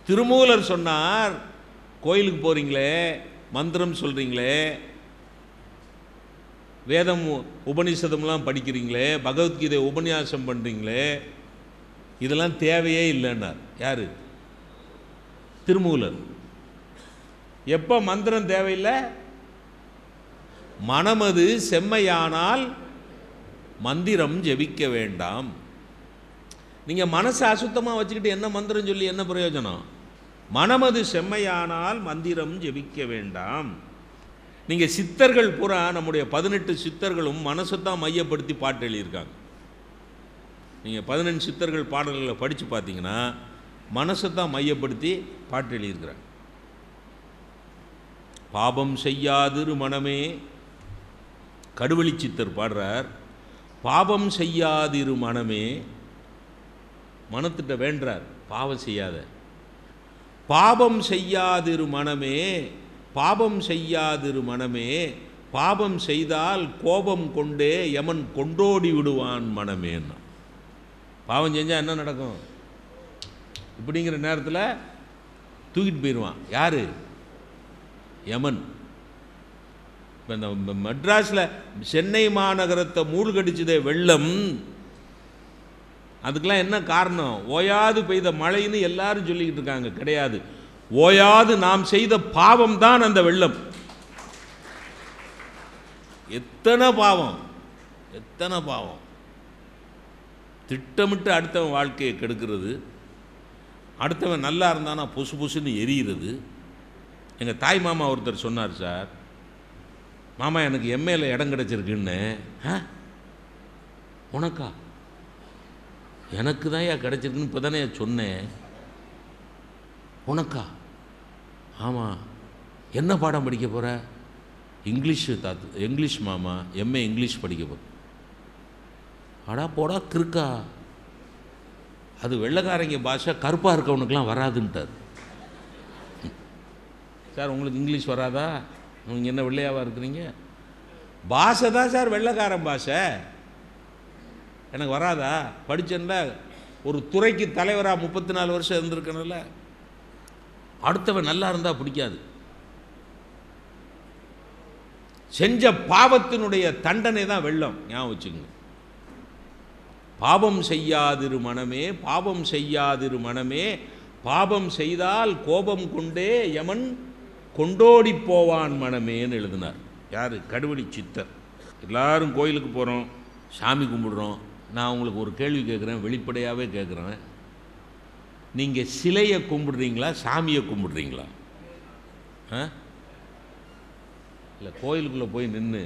திருமூலர் சொன்னார் கோயிலுக்கு போகிறீங்களே மந்திரம் சொல்கிறீங்களே வேதம் உபனிஷதம்லாம் படிக்கிறீங்களே பகவத்கீதை உபன்யாசம் பண்ணுறீங்களே இதெல்லாம் தேவையே இல்லைன்னார் யார் திருமூலர் எப்போ மந்திரம் தேவையில்லை மனமது செம்மையானால் மந்திரம் ஜெபிக்க வேண்டாம் நீங்கள் மனசை அசுத்தமாக வச்சுக்கிட்டு என்ன மந்திரம் சொல்லி என்ன பிரயோஜனம் மனமது செம்மையானால் மந்திரம் ஜெபிக்க வேண்டாம் நீங்கள் சித்தர்கள் பூரா நம்முடைய பதினெட்டு சித்தர்களும் மனசை தான் மையப்படுத்தி பாட்டு எழுதியிருக்காங்க நீங்கள் பதினெண்டு சித்தர்கள் பாடல்களை படித்து பார்த்தீங்கன்னா மனசை தான் மையப்படுத்தி பாட்டு எழுதியிருக்கிறாங்க பாபம் செய்யாதிரு மனமே கடுவெளி சித்தர் பாடுறார் பாபம் செய்யாதிரு மனமே மனத்திட்ட வேண்டார் பாவம் செய்யாத பாபம் செய்யாதிரு மனமே பாபம் செய்யாதிரு மனமே பாபம் செய்தால் கோபம் கொண்டே யமன் கொண்டோடி விடுவான் மனமேன்னா பாவம் செஞ்சால் என்ன நடக்கும் இப்படிங்கிற நேரத்தில் தூக்கிட்டு போயிடுவான் யார் யமன் இப்போ இந்த ம- மெட்ராஸில் சென்னை மாநகரத்தை மூழ்கடிச்சதே வெள்ளம் அதுக்கெல்லாம் என்ன காரணம் ஓயாது பெய்த மழைன்னு எல்லாரும் சொல்லிக்கிட்டு இருக்காங்க கிடையாது ஓயாது நாம் செய்த பாவம் தான் அந்த வெள்ளம் எத்தனை பாவம் எத்தனை பாவம் திட்டமிட்டு அடுத்தவன் வாழ்க்கையை கெடுக்கிறது அடுத்தவன் நல்லா இருந்தானா புசு புசுன்னு எரியிறது எங்கள் தாய் மாமா ஒருத்தர் சொன்னார் சார் மாமா எனக்கு எம்ஏல இடம் கிடச்சிருக்குன்னு ஆ உனக்கா எனக்கு தான் ஏன் கிடச்சிருக்குன்னு இப்போ தானே சொன்னேன் உனக்கா ஆமாம் என்ன பாடம் படிக்க போகிற இங்கிலீஷ் தாத்து இங்கிலீஷ் மாமா எம்ஏ இங்கிலீஷ் படிக்க போகிற அடா போடா கிறுக்கா அது வெள்ளைக்காரங்க பாஷை கருப்பாக இருக்கவனுக்கெலாம் வராதுன்ட்டார் சார் உங்களுக்கு இங்கிலீஷ் வராதா நீங்கள் என்ன வெள்ளையாவா இருக்கிறீங்க பாஷை தான் சார் வெள்ளைக்காரன் பாஷை எனக்கு வராதா படிச்சேன்ல ஒரு துறைக்கு தலைவராக முப்பத்தி நாலு வருஷம் இருந்திருக்கணும்ல அடுத்தவன் நல்லா இருந்தால் பிடிக்காது செஞ்ச பாவத்தினுடைய தண்டனை தான் வெள்ளம் ஞாபகம் வச்சுக்கோங்க பாவம் செய்யாதிரு மனமே பாவம் செய்யாதிரு மனமே பாவம் செய்தால் கோபம் கொண்டே யமன் கொண்டோடி போவான் மனமேன்னு எழுதினார் யார் கடுவடி சித்தர் எல்லாரும் கோயிலுக்கு போகிறோம் சாமி கும்பிடுறோம் நான் உங்களுக்கு ஒரு கேள்வி கேட்குறேன் வெளிப்படையாகவே கேட்குறேன் நீங்கள் சிலையை கும்பிடுறீங்களா சாமியை கும்பிடுறீங்களா ஆ இல்லை கோயிலுக்குள்ளே போய் நின்று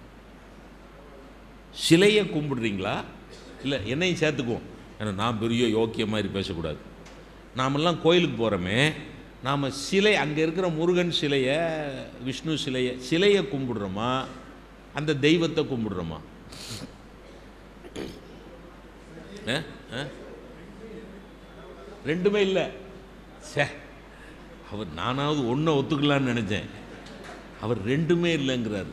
சிலையை கும்பிடுறீங்களா இல்லை என்னையும் சேர்த்துக்குவோம் ஏன்னா நான் பெரிய யோக்கிய மாதிரி பேசக்கூடாது நாமெல்லாம் கோயிலுக்கு போகிறோமே நாம் சிலை அங்கே இருக்கிற முருகன் சிலையை விஷ்ணு சிலையை சிலையை கும்பிடுறோமா அந்த தெய்வத்தை கும்பிடுறோமா ஆ? ஆ? ரெண்டுமே இல்லை சே அவர் நானாவது ஒன்றை ஒத்துக்கலான்னு நினச்சேன் அவர் ரெண்டுமே இல்லைங்கிறார்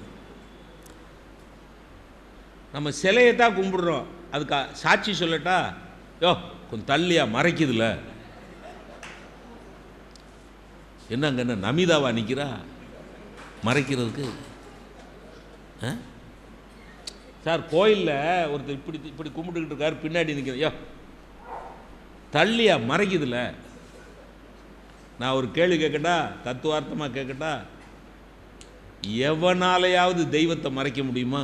நம்ம சிலையை தான் கும்பிடுறோம் அதுக்கு சாட்சி சொல்லட்டா யோ கொஞ்சம் தள்ளியா மறைக்குதுல என்ன அங்கே என்ன நமிதாவா நிற்கிறா மறைக்கிறதுக்கு ஆ? சார் கோயிலில் ஒருத்தர் இப்படி இப்படி கும்பிட்டுக்கிட்டு இருக்காரு பின்னாடி நிற்கிற யோ தள்ளியா மறைக்குதுல நான் ஒரு கேள்வி கேட்கட்டா தத்துவார்த்தமாக கேட்கட்டா எவனாலையாவது தெய்வத்தை மறைக்க முடியுமா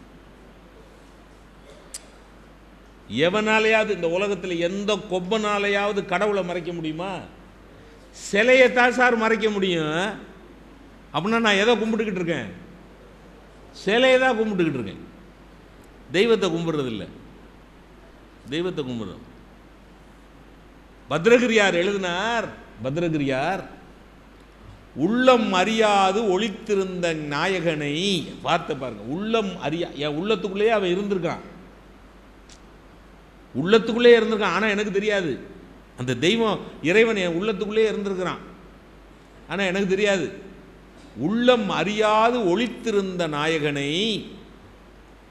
எவனாலையாவது இந்த உலகத்தில் எந்த கொப்பனாலையாவது கடவுளை மறைக்க முடியுமா சிலையைத்தான் சார் மறைக்க முடியும் அப்படின்னா நான் எதை கும்பிட்டுக்கிட்டு இருக்கேன் சிலையை தான் கும்பிட்டுக்கிட்டு இருக்கேன் தெய்வத்தை கும்பிட்றதில்ல தெய்வத்தை கும்பிட்றோம் பத்ரகிரியார் எழுதினார் பத்ரகிரியார் உள்ளம் அறியாது ஒளித்திருந்த நாயகனை பார்த்து பாருங்க உள்ளம் அறியா என் உள்ளத்துக்குள்ளேயே அவன் இருந்திருக்கான் உள்ளத்துக்குள்ளே இருந்திருக்கான் ஆனால் எனக்கு தெரியாது அந்த தெய்வம் இறைவன் என் உள்ளத்துக்குள்ளே இருந்திருக்கிறான் ஆனால் எனக்கு தெரியாது உள்ளம் அறியாது ஒளித்திருந்த நாயகனை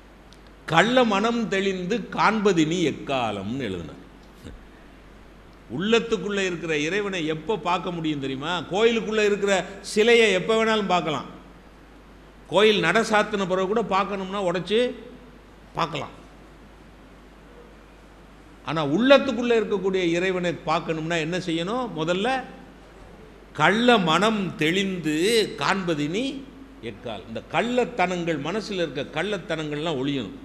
கள்ள மனம் தெளிந்து காண்பது நீ எக்காலம்னு எழுதினார் உள்ளத்துக்குள்ளே இருக்கிற இறைவனை எப்போ பார்க்க முடியும் தெரியுமா கோயிலுக்குள்ளே இருக்கிற சிலையை எப்போ வேணாலும் பார்க்கலாம் கோயில் நட சாத்தின பிறகு கூட பார்க்கணும்னா உடைச்சு பார்க்கலாம் ஆனால் உள்ளத்துக்குள்ளே இருக்கக்கூடிய இறைவனை பார்க்கணும்னா என்ன செய்யணும் முதல்ல கள்ள மனம் தெளிந்து காண்பதினி எக்கால் இந்த கள்ளத்தனங்கள் மனசில் இருக்க கள்ளத்தனங்கள்லாம் ஒழியணும்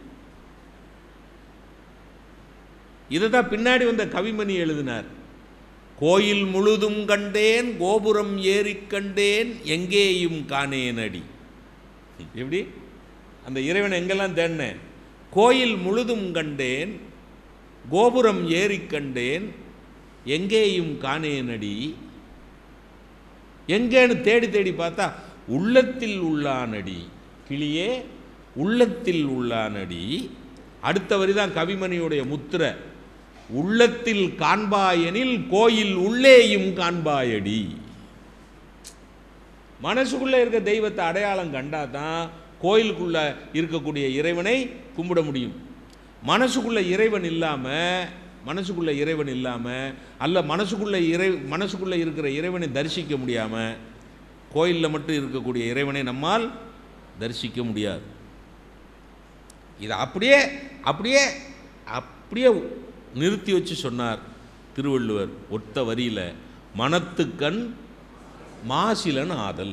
இதை தான் பின்னாடி வந்த கவிமணி எழுதினார் கோயில் முழுதும் கண்டேன் கோபுரம் ஏறிக் கண்டேன் எங்கேயும் காணேன் அடி எப்படி அந்த இறைவனை எங்கெல்லாம் தேடினேன் கோயில் முழுதும் கண்டேன் கோபுரம் ஏறிக் கண்டேன் எங்கேயும் காணேன் அடி எங்கேன்னு தேடி தேடி பார்த்தா உள்ளத்தில் உள்ளானடி கிளியே உள்ளத்தில் உள்ளானடி அடுத்த வரி தான் கவிமணியுடைய முத்திரை உள்ளத்தில் காண்பாயெனில் கோயில் உள்ளேயும் காண்பாயடி மனசுக்குள்ளே இருக்க தெய்வத்தை அடையாளம் கண்டா தான் கோயிலுக்குள்ள இருக்கக்கூடிய இறைவனை கும்பிட முடியும் மனசுக்குள்ள இறைவன் இல்லாமல் மனசுக்குள்ள இறைவன் இல்லாமல் அல்ல மனசுக்குள்ள இறை மனசுக்குள்ளே இருக்கிற இறைவனை தரிசிக்க முடியாமல் கோயிலில் மட்டும் இருக்கக்கூடிய இறைவனை நம்மால் தரிசிக்க முடியாது இதை அப்படியே அப்படியே அப்படியே நிறுத்தி வச்சு சொன்னார் திருவள்ளுவர் ஒத்த வரியில் மனத்துக்கண் மாசிலன் ஆதல்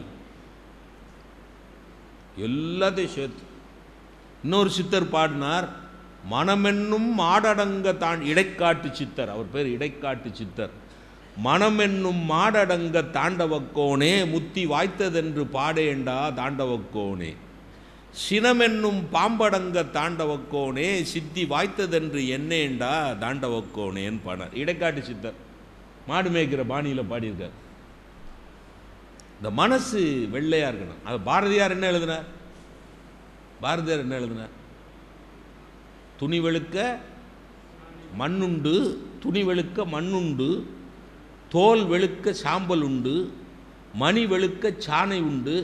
எல்லாத்தையும் சேர்த்து இன்னொரு சித்தர் பாடினார் மனமென்னும் மாடடங்க தான் இடைக்காட்டு சித்தர் அவர் பேர் இடைக்காட்டு சித்தர் மனமென்னும் மாடடங்க தாண்டவக்கோனே முத்தி வாய்த்ததென்று பாடேண்டா தாண்டவக்கோனே சினமென்னும் பாம்படங்க தாண்டவக்கோனே சித்தி வாய்த்ததென்று என்னேண்டா தாண்டவக்கோனேன்னு பாடினார் இடைக்காட்டு சித்தர் மாடு மேய்க்கிற பாணியில் பாடியிருக்கார் இந்த மனசு வெள்ளையாக இருக்கணும் அது பாரதியார் என்ன எழுதினார் பாரதியார் என்ன எழுதினார் துணி வெளுக்க மண்ணுண்டு துணி வெளுக்க மண்ணுண்டு தோல் வெளுக்க சாம்பல் உண்டு மணி வெளுக்க சாணை உண்டு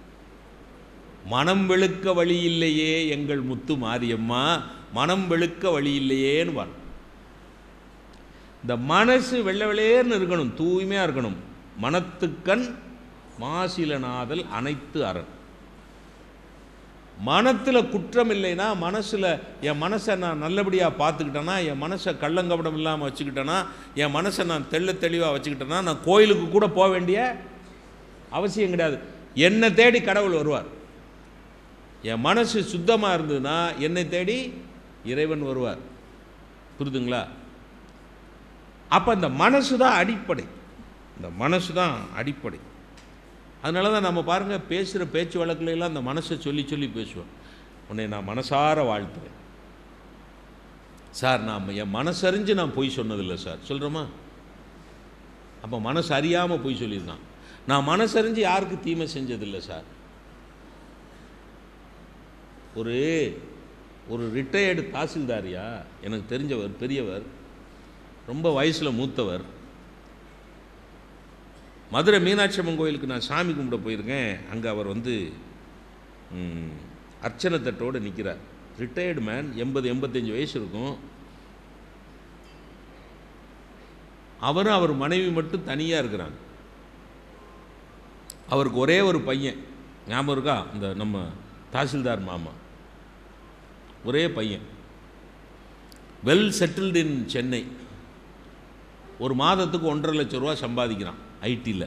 மனம் வெளுக்க வழி இல்லையே எங்கள் முத்து மாரியம்மா மனம் வெளுக்க வழி இல்லையேன்னு பாரு இந்த மனசு வெள்ளை வெள்ளையேன்னு இருக்கணும் தூய்மையாக இருக்கணும் மனத்துக்கண் மாசிலநாதல் அனைத்து அரண் மனத்தில் குற்றம் இல்லைன்னா மனசில் என் மனசை நான் நல்லபடியாக பார்த்துக்கிட்டேன்னா என் மனசை கள்ளங்கபடம் இல்லாமல் வச்சுக்கிட்டேன்னா என் மனசை நான் தெள்ள தெளிவாக வச்சுக்கிட்டேன்னா நான் கோயிலுக்கு கூட போக வேண்டிய அவசியம் கிடையாது என்னை தேடி கடவுள் வருவார் என் மனசு சுத்தமாக இருந்ததுன்னா என்னை தேடி இறைவன் வருவார் புரிதுங்களா அப்போ இந்த மனசு தான் அடிப்படை இந்த மனசு தான் அடிப்படை அதனால தான் நம்ம பாருங்கள் பேசுகிற பேச்சு வழக்குல எல்லாம் அந்த மனசை சொல்லி சொல்லி பேசுவோம் உன்னை நான் மனசார வாழ்த்துறேன் சார் நான் என் மனசறிஞ்சு நான் பொய் சொன்னதில்லை சார் சொல்கிறோமா அப்போ மனசு அறியாமல் பொய் சொல்லியிருக்கான் நான் மனசறிஞ்சு யாருக்கு தீமை செஞ்சதில்லை சார் ஒரு ஒரு ரிட்டையர்டு தாசில்தாரியா எனக்கு தெரிஞ்சவர் பெரியவர் ரொம்ப வயசில் மூத்தவர் மதுரை மீனாட்சி அம்மன் கோயிலுக்கு நான் சாமி கும்பிட போயிருக்கேன் அங்கே அவர் வந்து ம், அர்ச்சனை தட்டோடு நிற்கிறார் ரிட்டையர்டு மேன் எண்பது எண்பத்தஞ்சு வயசு இருக்கும் அவரும் அவர் மனைவி மட்டும் தனியாக இருக்கிறாங்க அவருக்கு ஒரே ஒரு பையன் ஞாபகம் இருக்கா இந்த நம்ம தாசில்தார் மாமா ஒரே பையன் வெல் செட்டில்டு இன் சென்னை ஒரு மாதத்துக்கு ஒன்றரை லட்ச ரூபா சம்பாதிக்கிறான் ஐடியில்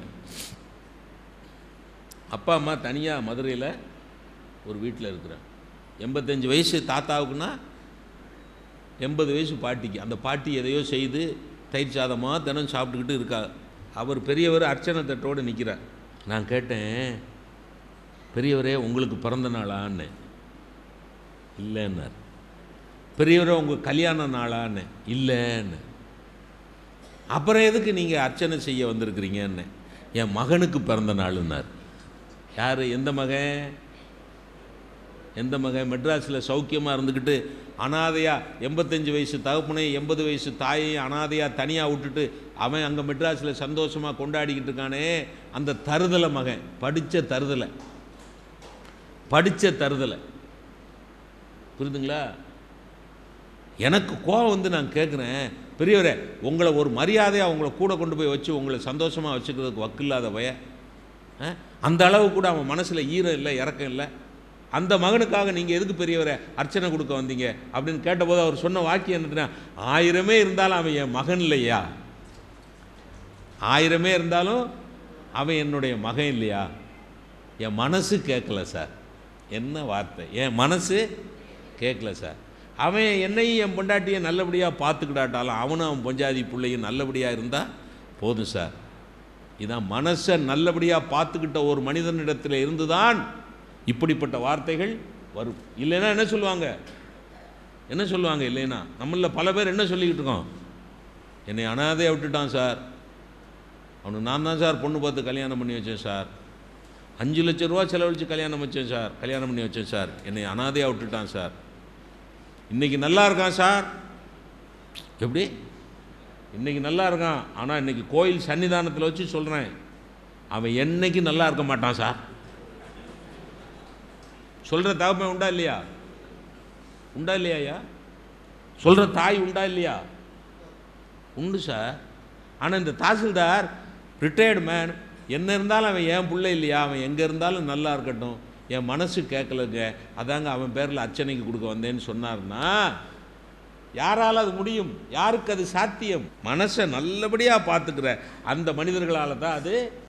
அப்பா அம்மா தனியாக மதுரையில் ஒரு வீட்டில் இருக்கிறான் எண்பத்தஞ்சு வயசு தாத்தாவுக்குன்னா எண்பது வயசு பாட்டிக்கு அந்த பாட்டி எதையோ செய்து தயிர் சாதமாக தினம் சாப்பிட்டுக்கிட்டு இருக்கா அவர் பெரியவர் அர்ச்சனை தட்டோடு நிற்கிறார் நான் கேட்டேன் பெரியவரே உங்களுக்கு பிறந்த நாளான்னு இல்லைன்னார் பெரியவரே உங்கள் கல்யாண நாளான்னு இல்லைன்னு அப்புறம் எதுக்கு நீங்கள் அர்ச்சனை செய்ய வந்திருக்கிறீங்கன்னு என் மகனுக்கு பிறந்த நாளுன்னார் யார் எந்த மகன் எந்த மகன் மெட்ராஸில் சௌக்கியமாக இருந்துக்கிட்டு அனாதையாக எண்பத்தஞ்சு வயசு தகப்பனையும் எண்பது வயசு தாயையும் அனாதையாக தனியாக விட்டுட்டு அவன் அங்கே மெட்ராஸில் சந்தோஷமாக கொண்டாடிக்கிட்டு இருக்கானே அந்த தருதலை மகன் படித்த தருதலை படித்த தருதலை புரியுதுங்களா எனக்கு கோவம் வந்து நான் கேட்குறேன் பெரியவரே உங்களை ஒரு மரியாதையாக உங்களை கூட கொண்டு போய் வச்சு உங்களை சந்தோஷமாக வச்சுக்கிறதுக்கு வக்கில்லாத பய ஆ? அந்த அளவு கூட அவன் மனசில் ஈரம் இல்லை இறக்கம் இல்லை அந்த மகனுக்காக நீங்கள் எதுக்கு பெரியவரை அர்ச்சனை கொடுக்க வந்தீங்க அப்படின்னு கேட்டபோது அவர் சொன்ன வாக்கியம் என்னதுன்னா ஆயிரமே இருந்தாலும் அவன் என் மகன் இல்லையா ஆயிரமே இருந்தாலும் அவன் என்னுடைய மகன் இல்லையா என் மனசு கேட்கல சார் என்ன வார்த்தை என் மனசு கேட்கல சார் அவன் என்னையும் என் பொண்டாட்டியை நல்லபடியாக பார்த்துக்கிடாட்டாலும் அவனும் அவன் பொஞ்சாதி பிள்ளையும் நல்லபடியாக இருந்தால் போதும் சார் இதான் மனசை நல்லபடியாக பார்த்துக்கிட்ட ஒரு மனிதனிடத்தில் இருந்துதான் இப்படிப்பட்ட வார்த்தைகள் வரும் இல்லைன்னா என்ன சொல்லுவாங்க என்ன சொல்லுவாங்க இல்லைன்னா நம்மள பல பேர் என்ன சொல்லிக்கிட்டு இருக்கோம் என்னை அனாதையாக விட்டுட்டான் சார் அவனுக்கு நான் தான் சார் பொண்ணு பார்த்து கல்யாணம் பண்ணி வச்சேன் சார் அஞ்சு லட்ச ரூபா செலவழித்து கல்யாணம் வச்சேன் சார் கல்யாணம் பண்ணி வச்சேன் சார் என்னை அனாதையாக விட்டுட்டான் சார் இன்னைக்கு நல்லா இருக்கான் சார் எப்படி இன்னைக்கு நல்லா இருக்கான் ஆனால் இன்னைக்கு கோயில் சன்னிதானத்தில் வச்சு சொல்கிறேன் அவன் என்னைக்கு நல்லா இருக்க மாட்டான் சார் சொல்கிற தகப்பன் உண்டா இல்லையா உண்டா இல்லையா ஐயா சொல்கிற தாய் உண்டா இல்லையா உண்டு சார் ஆனால் இந்த தாசில்தார் ரிட்டையர்டு மேன் என்ன இருந்தாலும் அவன் என் பிள்ளை இல்லையா அவன் எங்கே இருந்தாலும் நல்லா இருக்கட்டும் என் மனசு கேட்கலங்க அதாங்க அவன் பேரில் அர்ச்சனைக்கு கொடுக்க வந்தேன்னு சொன்னார்னா யாரால் அது முடியும் யாருக்கு அது சாத்தியம் மனசை நல்லபடியாக பார்த்துக்கிற அந்த மனிதர்களால் தான் அது